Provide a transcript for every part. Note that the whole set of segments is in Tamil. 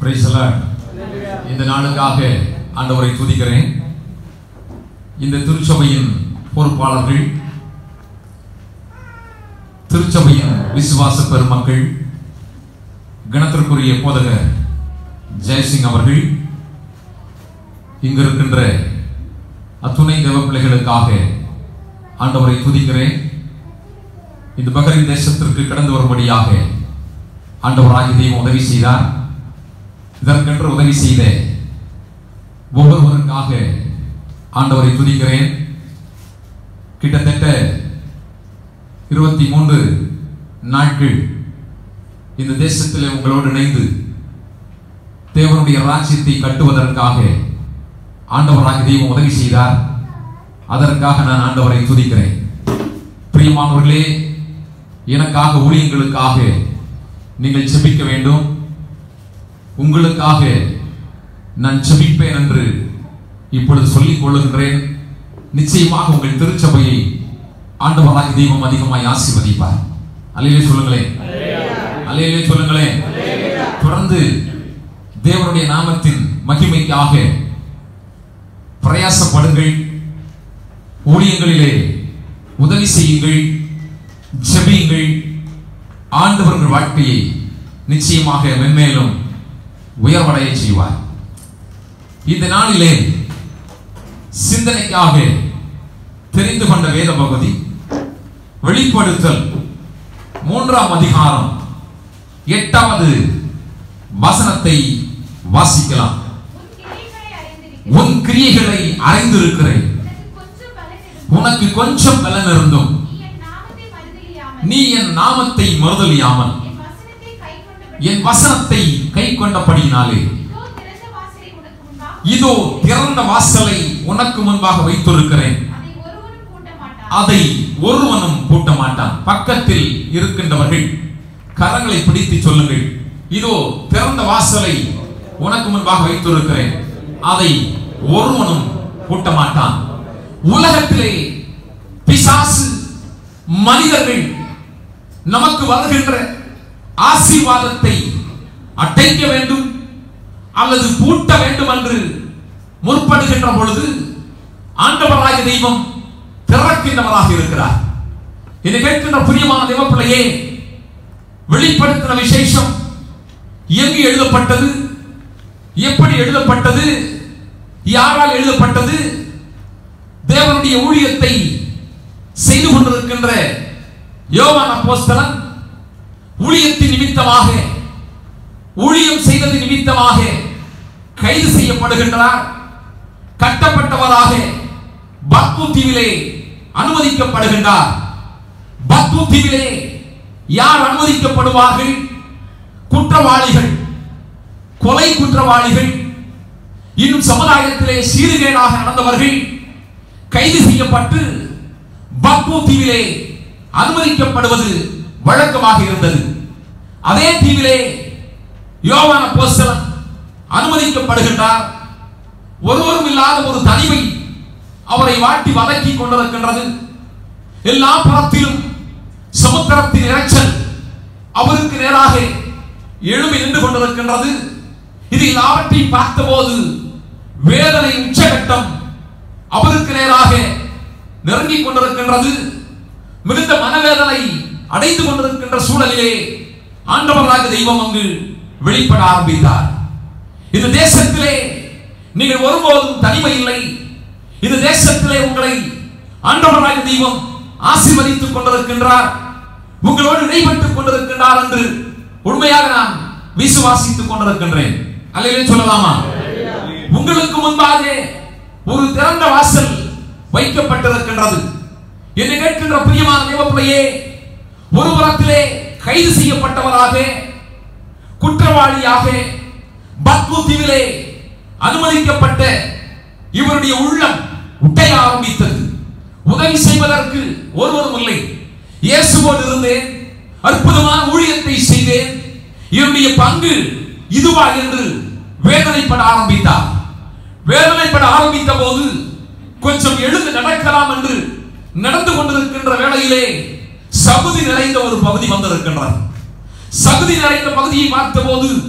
Praise the Lord. இந்த நாளுக்காக ஆண்டவரை துதிக்கிறேன் இந்த திருச்சபையின் பொறுப்பாளர்கள் திருச்சபையின் விசுவாச பெருமக்கள் கணத்திற்குரிய போதகர் ஜெயசிங் அவர்கள் இங்கு இருக்கின்ற அத்துணை தேவ பிள்ளைகளுக்காக ஆண்டவரை துதிக்கிறேன் இந்த பகரின் தேசத்திற்கு கடந்து வரும்படியாக ஆண்டவராகி தெய்வம் உதவி செய்தார் இதற்கென்று உதவி செய்த ஒவ்வொருவருக்காக ஆண்டவரை துதிக்கிறேன் கிட்டத்தட்ட இருபத்தி மூன்று நாட்கள் இந்த தேசத்தில் உங்களோடு இணைந்து தேவனுடைய ராஜ்யத்தை கட்டுவதற்காக ஆண்டவராக தெய்வம் உதவி செய்தார் அதற்காக நான் ஆண்டவரை துதிக்கிறேன் பிரியமானவர்களே எனக்காக ஊழியங்களுக்காக நீங்கள் செபிக்க வேண்டும் உங்களுக்காக நான் செபிப்பேன் என்று இப்பொழுது சொல்லிக் கொள்ளுகின்றேன் நிச்சயமாக உங்கள் திருச்சபையை ஆண்டவராக தெய்வம் அதிகமாய் ஆசீர்வதிப்பார் அலையிலே சொல்லுங்களேன் அலையிலே சொல்லுங்களேன் தொடர்ந்து தேவனுடைய நாமத்தின் மகிமைக்காக பிரயாசப்படுங்கள் ஊழியங்களிலே உதவி செய்யுங்கள் ஜெபியுங்கள் ஆண்டவர்கள் வாழ்க்கையை நிச்சயமாக மென்மேலும் உயர்வடைய செய்வார் இந்த நாளிலே சிந்தனைக்காக தெரிந்து கொண்ட வேத பகுதி வெளிப்படுத்தல் மூன்றாம் அதிகாரம் எட்டாவது வசனத்தை வாசிக்கலாம் உன் கிரியைகளை அறிந்திருக்கிறேன். உன் கிரியைகளை அறிந்திருக்கிறேன் உனக்கு கொஞ்சம் பலன் இருந்தும் உனக்கு கொஞ்சம் பலன் இருந்தும் நீ என் நாமத்தை மறுதலியாமல் நீ என் நாமத்தை மறுதலியாமல் என் வசனத்தை கை என் வசனத்தை கை கொண்டபடினாலே இதோ திறந்த வாசலை உனக்கு இதோ திறந்த வாசலை உனக்கு முன்பாக முன்பாக வைத்திருக்கிறேன் அதை ஒருவரும் அதை ஒருவனும் பூட்ட மாட்டான் பூட்ட மாட்டான் பக்கத்தில் இருக்கின்றவர்கள் கரங்களை பிடித்து சொல்லுங்கள் இதோ திறந்த வாசலை உனக்கு முன்பாக வைத்திருக்கிறேன் அதை ஒருவனும் பூட்ட மாட்டான் உலகத்திலே பிசாசு மனிதர்கள் நமக்கு வருகின்ற ஆசீர்வாதத்தை அடைக்க வேண்டும் அல்லது பூட்ட வேண்டும் என்று முற்படுகின்ற பொழுது ஆண்டவராகிய தெய்வம் திறக்கின்றவராக இருக்கிறார் இதை கேட்கின்ற பிரியமான தேவப்பிள்ளையே வெளிப்படுத்தின விசேஷம் எங்கு எழுதப்பட்டது எப்படி எழுதப்பட்டது யாரால் எழுதப்பட்டது தேவனுடைய ஊழியத்தை செய்து கொண்டிருக்கின்ற யோவான் அப்போஸ்தலன் ஊழியத்தின் நிமித்தமாக ஊழியம் செய்தது நிமித்தமாக கைது செய்யப்படுகின்றார் கட்டப்பட்டவராக பத்மு தீவிலே அனுமதிக்கப்படுகின்றார் பத்மு தீவிலே யார் அனுமதிக்கப்படுவார்கள் குற்றவாளிகள் கொலை குற்றவாளிகள் இன்னும் சமுதாயத்திலே சீர்கேடாக நடந்தவர்கள் கைது செய்யப்பட்டு பத்மு தீவிலே அனுமதிக்கப்படுவது வழக்கமாக இருந்தது அதே தீவிலே யோவான போஸ்தலன் அனுமதிக்கப்படுகின்றார் ஒருவரும் இல்லாத ஒரு தனிமை அவரை வாட்டி வதக்கி கொண்டிருக்கின்றது எல்லா புறத்திலும் சமுத்திரத்தின் இரைச்சல் அவருக்கு நேராக எழும்பி நின்று கொண்டிருக்கின்றது இது எல்லாவற்றையும் பார்த்தபோது வேதனை உச்சகட்டம் அவருக்கு நேராக நெருங்கிக் கொண்டிருக்கின்றது மிகுந்த மனவேதனை அடைந்து கொண்டிருக்கின்ற சூழலிலே ஆண்டவராக தெய்வம் அங்கு வெளிப்பட ஆரம்பித்தார் இந்த தேசத்திலே நீங்கள் ஒருபோதும் தனிமை இல்லை இந்த தேசத்திலே உங்களை ஆண்டவராக தெய்வம் ஆசீர்வதித்துக் கொண்டிருக்கின்றார் உங்களோடு இடைப்பட்டுக் கொண்டிருக்கின்றார் என்று உண்மையாக நான் விசுவாசித்துக் கொண்டிருக்கின்றேன் அல்லையே சொல்லலாமா உங்களுக்கு முன்பாக ஒரு திறந்த வாசல் வைக்கப்பட்டிருக்கின்றது என்று கேட்கின்ற பிரியமான தேவப்பிள்ளையே ஒரு புறத்திலே கைது செய்யப்பட்டவராக குற்றவாளியாக பத்மு தீவிலே அனுமதிக்கப்பட்ட இவருடைய உள்ளம் உடைய ஆரம்பித்தது உதவி செய்வதற்கு ஒருவரும் இல்லை இயேசுவோடு இருந்தேன் அற்புதமான ஊழியத்தை செய்தேன் என்னுடைய பங்கு இதுவா என்று வேதனைப்பட ஆரம்பித்தார் வேதனைப்பட ஆரம்பித்த போது கொஞ்சம் எழுந்து நடக்கலாம் என்று நடந்து கொண்டிருக்கின்ற வேளையிலே சகுதி நிறைந்த ஒரு பகுதி வந்திருக்கின்றது சகுதி நிறைந்த பகுதியை பார்த்தபோது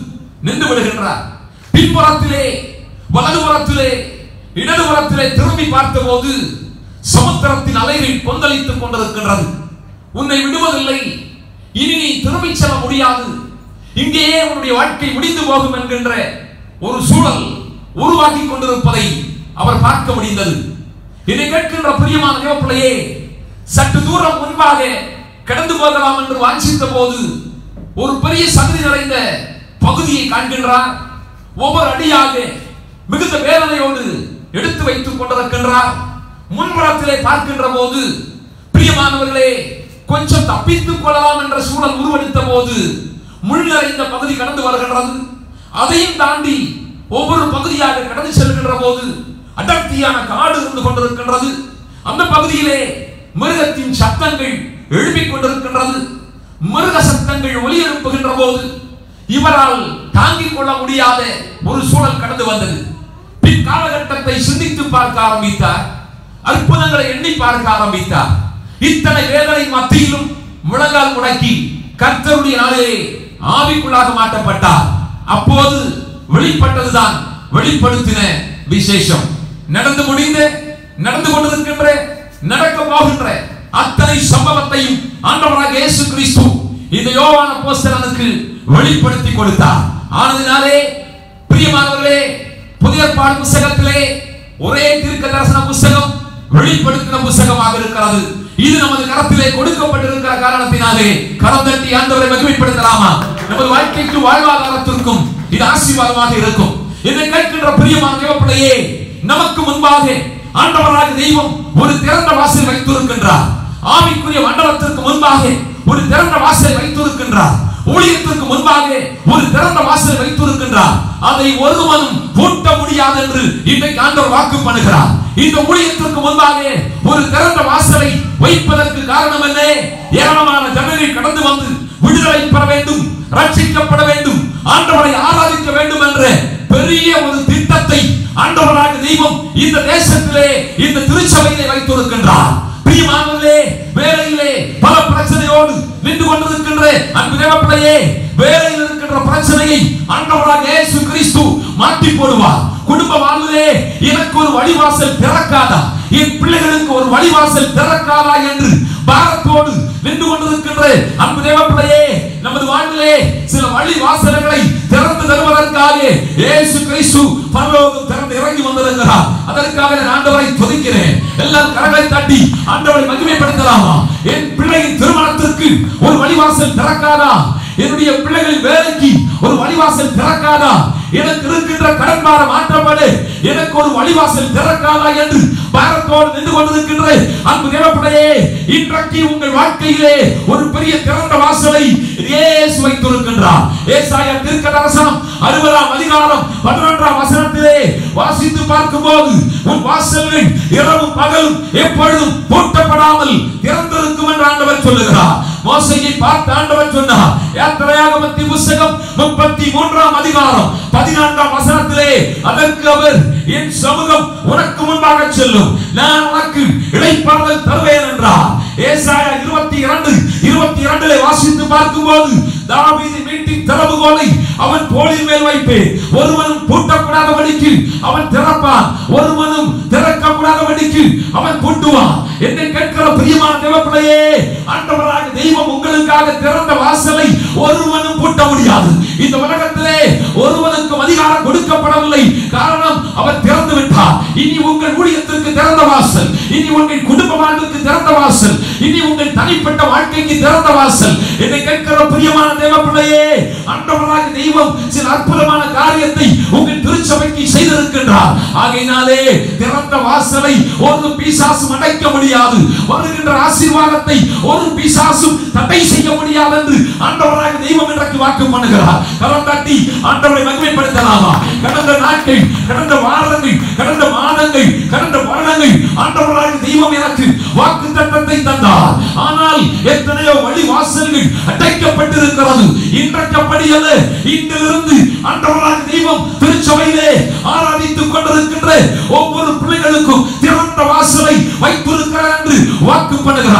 நின்று விடுகின்றார் பின்புறத்திலே வலதுபுறத்திலே இடதுபுறத்திலே திரும்பி பார்த்தபோது சமுத்திரத்தின் அலைகள் கொந்தளித்துக் கொண்டிருக்கின்றது உன்னை விடுவதில்லை இனி நீ திரும்பிச் செல்ல முடியாது இங்கேயே உன்னுடைய வாழ்க்கை முடிந்து போகும் என்கின்ற ஒரு சூழல் உருவாக்கி கொண்டிருப்பதை அவர் பார்க்க முடிந்தது இதை கேட்கின்ற பிரியமான தேவப்பிள்ளையே சற்று தூரம் முன்பாக கடந்து போகலாம் என்று வாஞ்சித்த போது ஒரு பெரிய சகதி நிறைந்த பகுதியை காண்கின்றார் ஒவ்வொரு அடியாக மிகுந்த வேதனையோடு எடுத்து வைத்துக் கொண்டிருக்கின்றார் முன்புறத்திலே பார்க்கின்ற போது பிரியமானவர்களே கொஞ்சம் தப்பித்துக் கொள்ளலாம் என்ற சூழல் உருவெடுத்த போது முள் நிறைந்த பகுதி கடந்து வருகின்றது அதையும் தாண்டி ஒவ்வொரு பகுதியாக கடந்து செல்கின்ற போது அடர்த்தியான காடு இருந்து கொண்டிருக்கின்றது அந்த பகுதியிலே மிருகத்தின் சத்தங்கள் எழுப்பிக் கொண்டிருக்கின்றது மிருக சத்தங்கள் ஒலி எழுப்புகின்ற போது இவரால் தாங்கிக் கொள்ள முடியாத ஒரு சூழல் கடந்து வந்தது பின் காலகட்டத்தை சிந்தித்து பார்க்க ஆரம்பித்தார் அற்புதங்களை எண்ணி பார்க்க ஆரம்பித்தார் இத்தனை வேதனை மத்தியிலும் முழங்கால் முடக்கி கர்த்தருடைய நாளிலே ஆவிக்குள்ளாக மாற்றப்பட்டார் அப்போது வெளிப்பட்டதுதான் வெளிப்படுத்தின விசேஷம் நடந்து முடிந்த நடந்து கொண்டிருக்கின்ற நடக்க போகின்ற அத்தனை சம்பவத்தையும் ஆண்டவராக இயேசு கிறிஸ்து இந்த யோவான போஸ்தலனுக்கு வெளிப்படுத்தி கொடுத்தார் ஆனதினாலே பிரியமானவர்களே புதிய ஏற்பாடு புஸ்தகத்திலே ஒரே தீர்க்க தரிசன புஸ்தகம் வெளிப்படுத்தின புஸ்தகமாக இருக்கிறது இது நமது கரத்திலே கொடுக்கப்பட்டிருக்கிற காரணத்தினாலே கரம் தட்டி ஆண்டவரை மகிமைப்படுத்தலாமா நமது வாழ்க்கைக்கு வாழ்வாதாரத்திற்கும் இது ஆசீர்வாதமாக இருக்கும் இதை கேட்கின்ற பிரியமான தேவப்பிள்ளையே நமக்கு முன்பாக ஆண்டவராக தெய்வம் ஒரு திறந்த வாசல் வைத்திருக்கின்றார் ஆவிக்குரிய மண்டலத்திற்கு முன்பாக ஒரு திறந்த வாசல் வைத்திருக்கின்றார் ஊழியத்திற்கு முன்பாக ஒரு திறந்த வாசல் வைத்திருக்கின்றார் அதை ஒருவனும் பூட்ட முடியாது என்று இன்றைக்கு ஆண்டவர் வாக்கு பண்ணுகிறார் இந்த ஊழியத்திற்கு முன்பாக ஒரு திறந்த வாசலை வைப்பதற்கு காரணம் என்ன ஏராளமான ஜனங்கள் கடந்து வந்து விடுதலை பெற வேண்டும் ரட்சிக்கப்பட வேண்டும் ஆண்டவரை ஆராதிக்க வேண்டும் என்ற பெரிய ஒரு திட்டத்தை ஆண்டவராக தெய்வம் இந்த தேசத்திலே இந்த திருச்சபையிலே வைத்திருக்கின்றார் பிரியமானவர்களே வேலையிலே பல பிரச்சனையோடு நின்று கொண்டிருக்கின்ற அன்பு தேவப்பிள்ளையே வேலையில் இருக்கின்ற பிரச்சனையை ஆண்டவராக இயேசு கிறிஸ்து மாற்றி போடுவார் குடும்ப வாழ்விலே எனக்கு ஒரு வழிவாசல் திறக்காதா என் பிள்ளைகளுக்கு ஒரு வழிவாசல் திறக்காதா என்று பாரத்தோடு நின்று கொண்டிருக்கின்ற அன்பு தேவப்பிள்ளையே நமது வாழ்விலே சில வழி வாசல்களை திறந்து தருவதற்காக இயேசு கிறிஸ்து பரலோகம் திறந்து இறங்கி வந்திருக்கிறார் அதற்காக நான் ஆண்டவரை துதிக்கிறேன் எல்லாம் கரங்களை தட்டி ஆண்டவரை மகிமைப்படுத்தலாமா என் பிள்ளையின் திருமணத்திற்கு ஒரு வழிவாசல் திறக்காதா என்னுடைய பிள்ளைகளின் வேலைக்கு ஒரு வழிவாசல் திறக்காதா எனக்கு இருக்கின்ற கடன் பாரம் மாற்றப்படு எனக்கு ஒரு வழிவாசல் திறக்காதா என்று பாரத்தோடு நின்று கொண்டிருக்கின்ற அன்பு தேவப்படையே இன்றைக்கு உங்கள் வாழ்க்கையிலே ஒரு பெரிய திறந்த வாசலை இயேசு வைத்திருக்கின்றார் ஏசாயா தீர்க்க தரிசனம் அறுபதாம் அதிகாரம் பதினொன்றாம் வசனத்திலே வாசித்து பார்க்கும்போது உன் வாசல்கள் இரவும் பகலும் எப்பொழுதும் பூட்டப்படாமல் திறந்திருக்கும் என்று ஆண்டவர் சொல்லுகிறார் மோசையை பார்த்து ஆண்டவர் சொன்னார் யாத்திரையாகமத்தி புஸ்தகம் முப்பத்தி மூன்றாம் அதிகாரம் பதினான்காம் வசனத்திலே அதற்கு அவர் என் சமூகம் உனக்கு முன்பாக செல்லும் நான் உனக்கு இடைப்பாடல் தருவேன் என்றார் ஏசாயா இருபத்தி இரண்டு இருபத்தி இரண்டிலே வாசித்து பார்க்கும்போது தாவீது வீட்டின் திறவுகோலை அவன் தோளின் மேல் வைப்பேன் ஒருவனும் பூட்டக்கூடாதபடிக்கு அவன் திறப்பான் ஒருவனும் திறக்கக்கூடாதபடிக்கு அவன் பூட்டுவான் என்னை கேட்கிற பிரியமான தேவப்பிள்ளையே ஆண்டவராக தெய்வம் உங்களுக்காக திறந்த வாசலை ஒருவனும் பூட்ட முடியாது இந்த உலகத்திலே ஒருவனுக்கும் அதிகாரம் கொடுக்கப்படவில்லை காரணம் அவர் திறந்து விட்டார் இனி உங்கள் ஊழியத்திற்கு திறந்த வாசல் இனி உங்கள் குடும்ப வாழ்வுக்கு திறந்த வாசல் இனி உங்கள் தனிப்பட்ட வாழ்க்கைக்கு திறந்த வாசல் என்னை கேட்கிற பிரியமான தேவப்பிள்ளையே ஆண்டவராக தெய்வம் சில அற்புதமான காரியத்தை உங்கள் திருச்சபைக்கு செய்திருக்கின்றார் ஆகையினாலே திறந்த வாசலை ஒரு பிசாசும் அடைக்க முடியாது வருகின்ற ஆசீர்வாதத்தை ஒரு பிசாசும் தடை செய்ய முடியாது என்று ஆண்டவராக தெய்வம் இன்றைக்கு வாக்கு பண்ணுகிறார் கரம் தட்டி ஆண்டவரை மகிமைப்படுத்தலாமா கடந்த நாட்கள் கடந்த வாரங்கள் கடந்த மாதங்கள் கடந்த வருடங்கள் ஆண்டவராக தெய்வம் எனக்கு வாக்கு தத்தத்தை தந்தார் ஆனால் எத்தனையோ வழி வாசல்கள் அடைக்கப்பட்டிருக்கிறது இன்றைக்கு அப்படி அல்ல இன்றிலிருந்து ஆண்டவராக தெய்வம் திருச்சபையிலே ஆராதித்துக் கொண்டிருக்கின்ற ஒவ்வொரு பிள்ளைகளுக்கும் திறந்த வாசலை வைத்திருக்கிறார் என்று வாக்கு பண்ணுகிறார்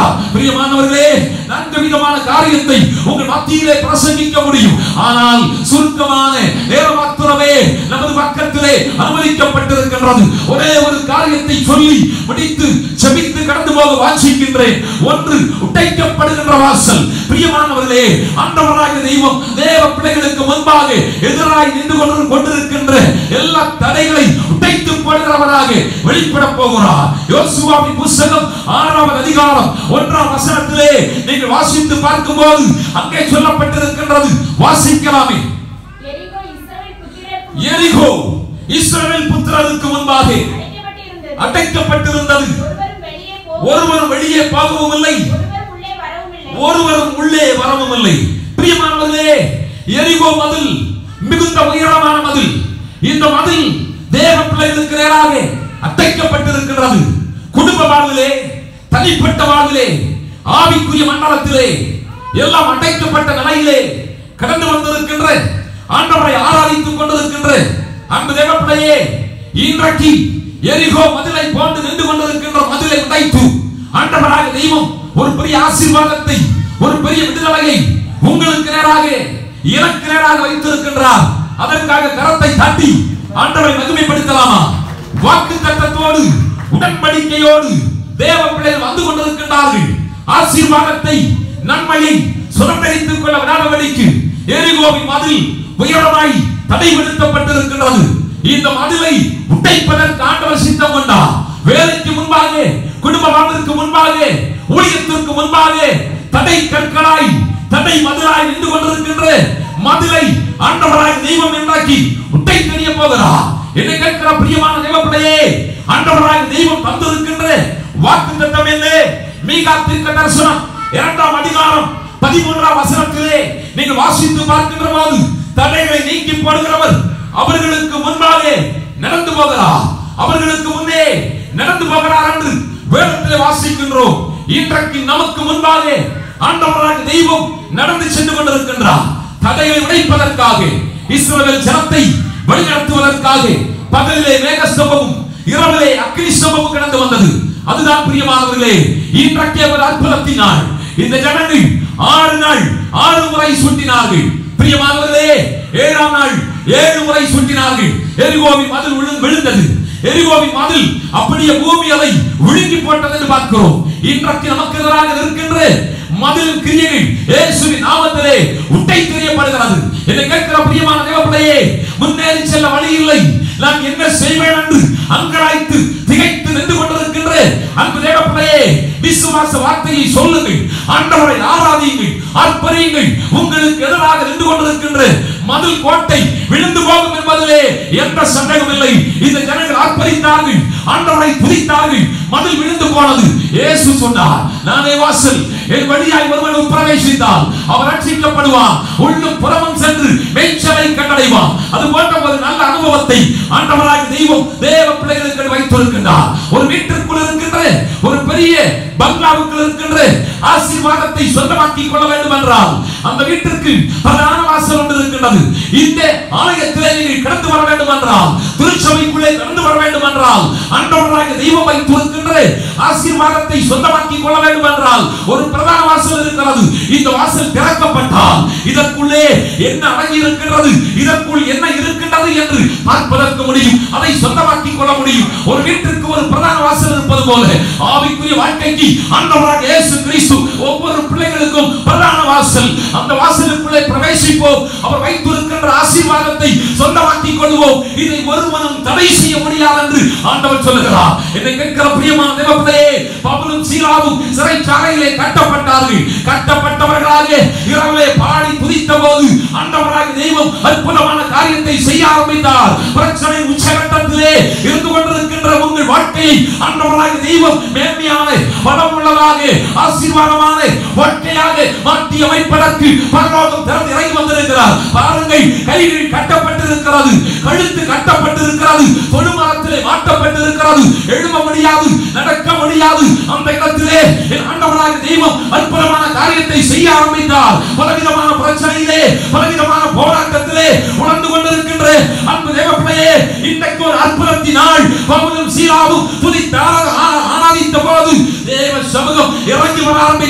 இருக்கிறார் பிரியமானவர்களே நான்கு விதமான காரியத்தை உங்கள் மத்தியிலே பிரசங்கிக்க முடியும் ஆனால் சுருக்கமான நேர மாத்திரமே நமது பக்கத்திலே அனுமதிக்கப்பட்டிருக்கின்றது ஒரே ஒரு காரியத்தை சொல்லி முடித்து செபித்து கடந்து போக வாஞ்சிக்கின்றேன் ஒன்று உடைக்கப்படுகின்ற வாசல் பிரியமானவர்களே ஆண்டவராக தெய்வம் தேவ பிள்ளைகளுக்கு முன்பாக எதிராய் நின்று கொண்டு கொண்டிருக்கின்ற எல்லா தடைகளை உடைத்து போடுகிறவராக வெளிப்பட போகிறார் யோசுவாவின் புஸ்தகம் ஆறாவது அதிகாரம் ஒன்றாம் வசனத்திலே நீங்கள் வாசித்து பார்க்கும்போது அங்கே சொல்லப்பட்டிருக்கின்றது வாசிக்கலாமே எரிகோ இஸ்ரவேல் புத்திரருக்கு எரிகோ இஸ்ரவேல் புத்திரருக்கு முன்பாக அடைக்கப்பட்டிருந்தது அடைக்கப்பட்டிருந்தது ஒருவரும் வெளியே போக ஒருவரும் வெளியே போகவும் இல்லை ஒருவரும் உள்ளே வரவும் இல்லை ஒருவரும் உள்ளே வரவும் இல்லை பிரியமானவர்களே எரிகோ மதில் மிகுந்த உயரமான மதில் இந்த மதில் தேவ பிள்ளைகளுக்கு நேராக அடைக்கப்பட்டிருக்கிறது குடும்ப வாழ்விலே தனிப்பட்ட வாழ்விலே ஆவிக்குரிய மண்டலத்திலே எல்லாம் அடைக்கப்பட்ட நிலையிலே கடந்து வந்திருக்கின்ற ஆண்டவரை ஆராதித்துக் கொண்டிருக்கின்ற அன்பு தேவ பிள்ளையே இன்றைக்கு எரிகோ மதிலை போன்று நின்று கொண்டிருக்கின்ற மதிலை உடைத்து ஆண்டவராக தெய்வம் ஒரு பெரிய ஆசீர்வாதத்தை ஒரு பெரிய விடுதலையை உங்களுக்கு நேராக எனக்கு நேராக வைத்திருக்கின்றார் அதற்காக கரத்தை தட்டி ஆண்டவரை மகிமைப்படுத்தலாமா வாக்கு தத்தத்தோடு உடன்படிக்கையோடு தேவ பிள்ளைகள் வந்து கொண்டிருக்கின்றார்கள் ஆசீர்வாதத்தை நன்மையை சுரண்டடித்துக் கொள்ள விடாதபடிக்கு எரிகோவின் மதில் உயரமாய் தடைபடுத்தப்பட்டிருக்கின்றது இந்த மதிலை உடைப்பதற்கு ஆண்டவர் சித்தம் கொண்டார் வேலைக்கு முன்பாக குடும்ப வாழ்விற்கு முன்பாக ஊழியத்திற்கு முன்பாக தடை கற்களாய் தடை மதிலாய் நின்று கொண்டிருக்கின்ற மதிலை ஆண்டவராய் தெய்வம் என்றாக்கி உட்டை தெரிய போகிறார் என்னை கேட்கிற பிரியமான தேவப்படையே ஆண்டவராய் தெய்வம் தந்திருக்கின்ற வாக்கு திட்டம் என்ன மீகா தீர்க்க தரிசனம் இரண்டாம் அதிகாரம் பதிமூன்றாம் வசனத்திலே நீங்கள் வாசித்து பார்க்கின்ற போது தடைகளை நீக்கி போடுகிறவர் அவர்களுக்கு முன்பாக நடந்து போகிறார் அவர்களுக்கு முன்னே நடந்து போகிறார் என்று வேதத்திலே வாசிக்கின்றோம் இன்றைக்கு நமக்கு முன்பாக ஆண்டவராக தெய்வம் நடந்து சென்று கொண்டிருக்கின்றார் தடையை உடைப்பதற்காக இஸ்ரவேல் ஜனத்தை வழிநடத்துவதற்காக பகலிலே மேகஸ்தம்பமும் இரவிலே அக்னி ஸ்தம்பமும் கடந்து வந்தது அதுதான் பிரியமானவர்களே இன்றைக்கே ஒரு அற்புதத்தினால் இந்த ஜனங்கள் ஆறு நாள் ஆறு முறை சுட்டினார்கள் பிரியமானவர்களே ஏழாம் நாள் ஏழு முறை சுட்டினார்கள் எரிகோவின் மதில் விழு- விழுந்தது எரிகோவின் மதில் அப்படியே பூமி அதை விழுங்கி போட்டது என்று பார்க்கிறோம் இன்றைக்கு நமக்கு எதிராக இருக்கின்ற மதில் கிரியைகள் இயேசுவின் நாமத்திலே உட்டை தெரியப்படுகிறது என்னை கேட்கிற பிரியமான தேவப்பிள்ளையே முன்னேறி செல்ல வழி இல்லை நான் என்ன செய்வேன் என்று அங்கலாய்த்து திகைத்து நின்று கொண்டிருக்கின்ற அன்பு தேவப்பிள்ளையே விசுவாச வார்த்தையை சொல்லுங்கள் ஆண்டவரை ஆராதியுங்கள் ஆர்ப்பரியுங்கள் உங்களுக்கு எதிராக நின்று கொண்டிருக்கின்ற மதில் கோட்டை விழுந்து போகும் என்பதிலே எந்த சந்தேகம் இல்லை இந்த ஜனங்கள் ஆர்ப்பரித்தார்கள் ஆண்டவரை துதித்தார்கள் மதில் விழுந்து போனது இயேசு சொன்னார் நானே வாசல் என் வழியாய் ஒருவன் பிரவேசித்தால் அவர் ரட்சிக்கப்படுவான் உள்ளும் புறமும் சென்று மெய்ச்சலை கண்டடைவான் அது போன்ற ஒரு நல்ல அனுபவத்தை ஆண்டவராக தெய்வம் தேவ பிள்ளைகளுக்கு வைத்திருக்கின்றார் ஒரு வீட்டிற்குள் இருக்கின்ற ஒரு பெரிய பங்களாவுக்குள் இருக்கின்ற ஆசீர்வாதத்தை சொந்தமாக்கிக் கொள்ள வேண்டும் என்றால் அந்த வீட்டிற்கு பிரதான வாசல் ஒன்று இருக்கின்றது இந்த ஆலயத்திலே நீங்கள் கடந்து வர வேண்டும் என்றால் திருச்சபைக்குள்ளே கடந்து வர வேண்டும் என்றால் அன்றவராக தெய்வம் வைத்திருக்கின்ற ஆசீர்வாதத்தை சொந்தமாக்கிக் கொள்ள வேண்டும் என்றால் ஒரு பிரதான வாசல் இருக்கிறது இந்த வாசல் திறக்கப்பட்டால் இதற்குள்ளே என்ன அடங்கி இருக்கின்றது இதற்குள் என்ன இருக்கின்றது என்று பார்ப்பதற்கு முடியும் அதை சொந்தமாக்கிக் கொள்ள முடியும் ஒரு வீட்டிற்கு ஒரு பிரதான வாசல் இருப்பது போல ஆவிக்குரிய வாழ்க்கைக்கு ஆண்டவராக இயேசு கிறிஸ்து ஒவ்வொரு பிள்ளைகளுக்கும் பிரதான வாசல் அந்த வாசலுக்குள்ளே பிரவேசிப்போம் அவர் வைத்திருக்கின்ற ஆசீர்வாதத்தை சொந்தமாக்கிக் கொள்வோம் இதை ஒருவனும் தடை செய்ய முடியாது என்று ஆண்டவர் சொல்லுகிறார் என்னை கேட்கிற பிரியமான தேவப்பிள்ளையே பவுலும் சீலாவும் சிறைச்சாலையிலே கட்டப்பட்டார்கள் கட்டப்பட்டவர்களாக இரவிலே பாடி துதித்த போது ஆண்டவராக தெய்வம் அற்புதமான காரியத்தை செய்ய ஆரம்பித்தார் பிரச்சனை உச்சகட்டத்திலே இருந்து கொண்டிருக்கின்ற உங்கள் வாழ்க்கையை ஆண்டவராக தெய்வம் மேன்மையான பலம் உள்ளதாக ஆசீர்வாதமான வாழ்க்கையாக மாற்றி அமைப்பதற்கு பரலோகம் திறந்து இறங்கி வந்திருக்கிறார் பாருங்கள் கைகள் கட்டப்பட்டிருக்கிறது கழுத்து கட்டப்பட்டிருக்கிறது தொழுமரத்திலே மாட்டப்பட்டிருக்கிறது எழும்ப முடியாது நடக்க முடியாது அந்த இடத்திலே என் ஆண்டவராக தெய்வம் அற்புதமான காரியத்தை செய்ய ஆரம்பித்தார் பலவிதமான பிரச்சனையிலே பலவிதமான போராட்டத்திலே உணர்ந்து கொண்டிருக்கின்ற அன்பு தேவப்பிள்ளையே இன்றைக்கு ஒரு அற்புதத்தினால் பவுலும் சீலாவும் துதித்தார ஆராதித்த போது தேவ சமூகம் இறங்கி வர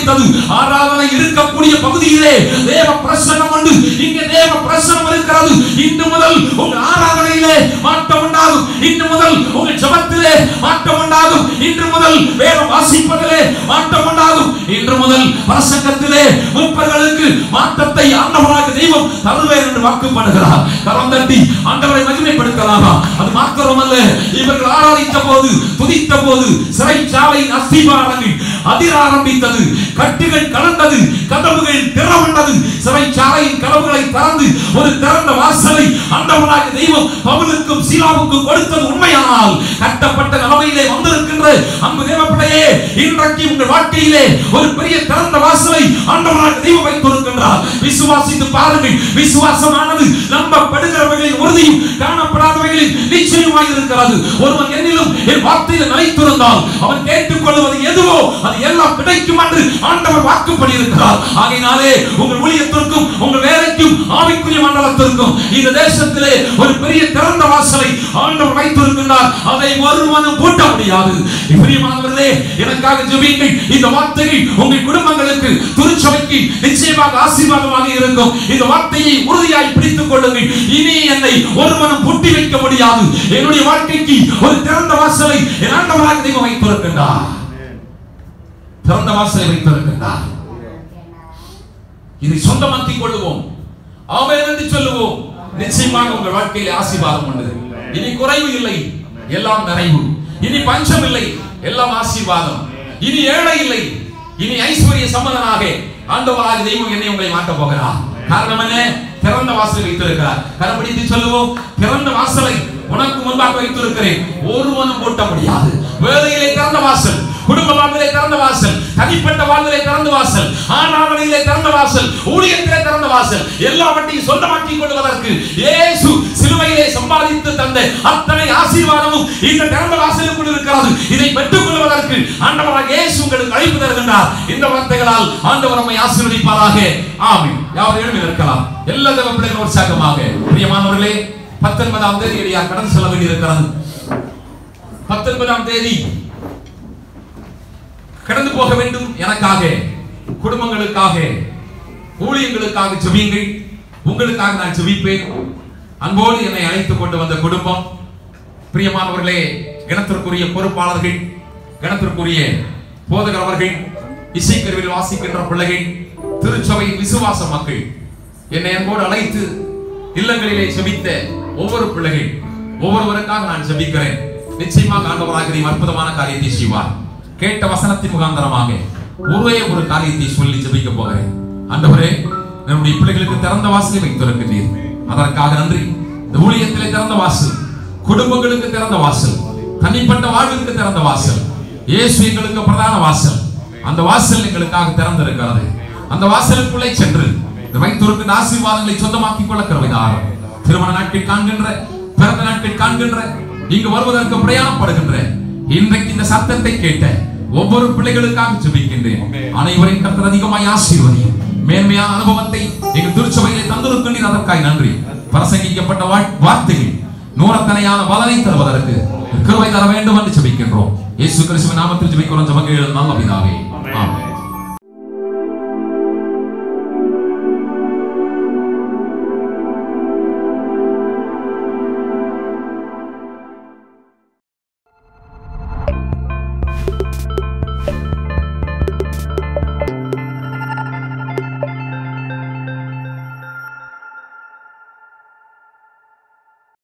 ஆரம்பித்தது ஆராதனை இருக்கக்கூடிய பகுதியிலே தேவ பிரசன்னம் உண்டு இங்கே தேவ பிரசன்னம் இருக்கிறது இன்று முதல் உங்கள் ஆராதனையிலே மாற்றம் உண்டாகும் இன்று முதல் உங்கள் ஜபத்திலே மாற்றம் உண்டாகும் இன்று முதல் வேதம் வாசிப்பதிலே மாற்றம் உண்டாகும் இன்று முதல் பிரசங்கத்திலே மூப்பர்களுக்கு மாற்றத்தை ஆண்டவராக தெய்வம் தருவேன் என்று வாக்கு பண்ணுகிறார் கரம் தட்டி ஆண்டவரை மகிமைப்படுத்தலாமா அது மாத்திரம் அல்ல இவர்கள் ஆராதித்த போது துதித்த போது சிறைச்சாலையின் அஸ்திபாரங்கள் அதிர ஆரம்பித்தது கட்டுகள் கலந்தது கதவுகள் திறவண்டது சிறைச்சாலையின் கதவுகளை திறந்து ஒரு திறந்த வாசலை ஆண்டவராக தெய்வம் பவுலுக்கும் சீலாவுக்கும் கொடுத்தது உண்மையானால் கட்டப்பட்ட நிலைமையிலே வந்திருக்கின்ற அன்பு தேவப்படையே இன்றைக்கு உங்கள் வாழ்க்கையிலே ஒரு பெரிய திறந்த வாசலை ஆண்டவராக தெய்வம் வைத்திருக்கின்றார் விசுவாசித்து பாருங்கள் விசுவாசமானது நம்பப்படுகிறவர்களின் உறுதியும் காணப்படாதவைகளின் நிச்சயமாய் இருக்கிறது ஒருவன் என்னிலும் என் வார்த்தையில் நிலைத்திருந்தால் அவன் கேட்டுக்கொள்வது எதுவோ அது எல்லாம் கிடைக்கும் என்று ஆண்டவர் வாக்குப்படி இருக்கிறார் ஆகையினாலே உங்கள் ஊழியத்திற்கும் உங்கள் வேலைக்கும் ஆவிக்குரிய மண்டலத்திற்கும் இந்த தேசத்திலே ஒரு பெரிய திறந்த வாசலை ஆண்டவர் வைத்திருக்கின்றார் அதை ஒருவனும் பூட்ட முடியாது பிரியமானவர்களே எனக்காக ஜெபியுங்கள் இந்த வார்த்தைகள் உங்கள் குடும்பங்களுக்கு திருச்சபைக்கு நிச்சயமாக ஆசீர்வாதமாக இருக்கும் இந்த வார்த்தையை உறுதியாய் பிடித்துக் கொள்ளுங்கள் இனி என்னை ஒருவனும் பூட்டி வைக்க முடியாது என்னுடைய வாழ்க்கைக்கு ஒரு திறந்த வாசலை என் ஆண்டவராக தெய்வம் வைத்திருக்கின்றார் திறந்த வாசலை வைத்திருக்கின்றார் இதை சொந்தமாக்கிக் கொள்ளுவோம் ஆமென் என்று சொல்லுவோம் நிச்சயமாக உங்கள் வாழ்க்கையில் ஆசீர்வாதம் உண்டு இனி குறைவு இல்லை எல்லாம் நிறைவு இனி பஞ்சம் இல்லை எல்லாம் ஆசீர்வாதம் இனி ஏழை இல்லை இனி ஐஸ்வர்ய சம்பந்தனாக ஆண்டவராக தெய்வம் என்னை உங்களை மாற்றப் போகிறார் காரணம் என்ன திறந்த வாசலை வைத்திருக்கிறார் கரப்பிடித்து சொல்லுவோம் திறந்த வாசலை உனக்கு முன்பாக வைத்திருக்கிறேன் ஒருவனும் பூட்ட முடியாது வேலையிலே திறந்த வாசல் குடும்ப வாழ்விலே திறந்த வாசல் தனிப்பட்ட வாழ்விலே திறந்த வாசல் ஆராதனையிலே திறந்த வாசல் ஊழியத்திலே திறந்த வாசல் எல்லாவற்றையும் சொந்தமாக்கிக் கொள்வதற்கு இயேசு சிலுவையிலே சம்பாதித்து தந்த அத்தனை ஆசீர்வாதமும் இந்த திறந்த வாசலுக்குள் இருக்கிறது இதை பெற்றுக் கொள்வதற்கு ஆண்டவராக இயேசு உங்களுக்கு அழைப்பு தருகின்றார் இந்த வார்த்தைகளால் ஆண்டவர் நம்மை ஆசீர்வதிப்பாராக ஆமென் யாவர் எழுதி இருக்கலாம் எல்லா தேவ பிள்ளைகளும் உற்சாகமாக பிரியமானவர்களே பத்தொன்பதாம் தேதி அடியார் கடன் செல்ல வேண்டியிருக்கிறது பத்தொன்பதாம் தேதி கடந்து போக வேண்டும் எனக்காக குடும்பங்களுக்காக ஊழியங்களுக்காக ஜெபியுங்கள் உங்களுக்காக நான் ஜெபிப்பேன் அன்போடு என்னை அழைத்துக் கொண்டு வந்த குடும்பம் பிரியமானவர்களே கணத்திற்குரிய பொறுப்பாளர்கள் கணத்திற்குரிய போதகர் அவர்கள் இசைக்கருவில் வாசிக்கின்ற பிள்ளைகள் திருச்சபை விசுவாச மக்கள் என்னை அன்போடு அழைத்து இல்லங்களிலே செபித்த ஒவ்வொரு பிள்ளைகள் ஒவ்வொருவருக்காக நான் ஜெபிக்கிறேன் நிச்சயமாக ஆண்டவராக நீ அற்புதமான காரியத்தை செய்வார் கேட்ட வசனத்தின் முகாந்தரமாக ஒரே ஒரு காரியத்தை சொல்லி ஜெபிக்க போகிறேன் ஆண்டவரே நம்முடைய பிள்ளைகளுக்கு திறந்த வாசலை வைத்திருக்கின்றீர் அதற்காக நன்றி இந்த ஊழியத்திலே திறந்த வாசல் குடும்பங்களுக்கு திறந்த வாசல் தனிப்பட்ட வாழ்விற்கு திறந்த வாசல் இயேசு எங்களுக்கு பிரதான வாசல் அந்த வாசல் எங்களுக்காக திறந்திருக்கிறது அந்த வாசலுக்குள்ளே சென்று இந்த வைத்திருக்கின்ற ஆசீர்வாதங்களை சொந்தமாக்கிக் கொள்ள கருவிதாரம் திருமண நாட்கள் காண்கின்ற பிறந்த நாட்கள் காண்கின்ற இங்கு வருவதற்கு பிரயாணப்படுகின்ற இன்றைக்கு இந்த சத்தத்தை கேட்ட ஒவ்வொரு பிள்ளைகளுக்காக ஜெபிக்கின்றேன் அனைவரையும் கர்த்தர் அதிகமாய் ஆசீர்வதியும் மேன்மையான அனுபவத்தை எங்கள் திருச்சபையிலே தந்திருக்கின்றீர் அதற்காய் நன்றி பிரசங்கிக்கப்பட்ட வா- வார்த்தைகள் நூறத்தனையான பலனை தருவதற்கு கிருபை தர வேண்டும் என்று ஜெபிக்கின்றோம் இயேசு கிறிஸ்துவின் நாமத்தில் ஜெபிக்கிறோம் ஜெபங்கள் நல்ல பிதாவே ஆமென்